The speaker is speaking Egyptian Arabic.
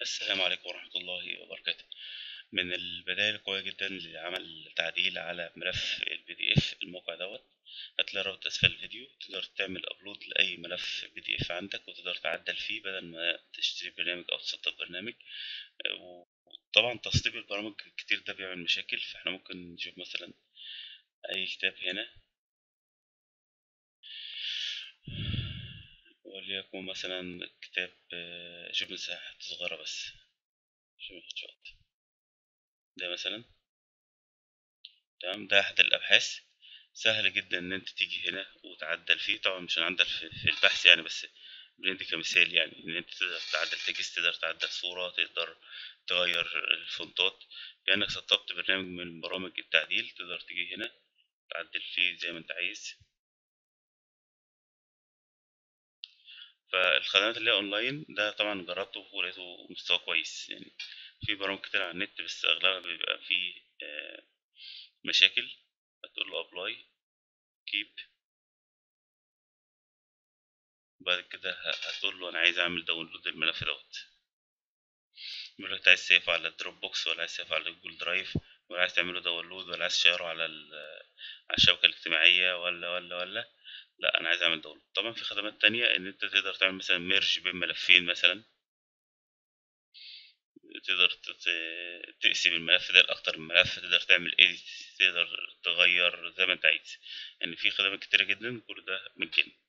السلام عليكم ورحمة الله وبركاته من البدائل القوية جدا لعمل تعديل على ملف البي دي اف الموقع دوت هتلاقي رابط أسفل الفيديو تقدر تعمل أبلود لأي ملف بي دي اف عندك وتقدر تعدل فيه بدل ما تشتري برنامج أو تسطب برنامج وطبعا تسطيب البرامج كتير ده بيعمل مشاكل فاحنا ممكن نشوف مثلا أي كتاب هنا وليكن مثلا كتاب شوف مساحة صغيرة بس شوف خطوات ده مثلا تمام ده أحد الأبحاث سهل جدا إن أنت تيجي هنا وتعدل فيه طبعا مش هنعدل في البحث يعني بس بندي كمثال يعني إن أنت تقدر تعدل تكست تقدر تعدل صورة تقدر تغير الفونتات كأنك سطبت برنامج من برامج التعديل تقدر تيجي هنا تعدل فيه زي ما أنت عايز فالخدمات اللي هي اونلاين ده طبعا جربته ولقيته مستوى كويس يعني في برامج كتير على النت بس اغلبها بيبقى فيه مشاكل هتقول له ابلاي كيب بعد كده هتقول له انا عايز اعمل داونلود الملف دوت يقول لك عايز تسيفه على الدروب بوكس ولا عايز تسيفه على جوجل درايف ولا عايز تعمله داونلود ولا عايز تشيره على على الشبكة الاجتماعية ولا ولا ولا لا انا عايز اعمل داونلود طبعا في خدمات تانية ان انت تقدر تعمل مثلا ميرج بين ملفين مثلا تقدر تقسم الملف ده لاكتر من ملف تقدر تعمل ايديت تقدر تغير زي ما انت عايز يعني في خدمات كتيرة جدا كل ده مجاني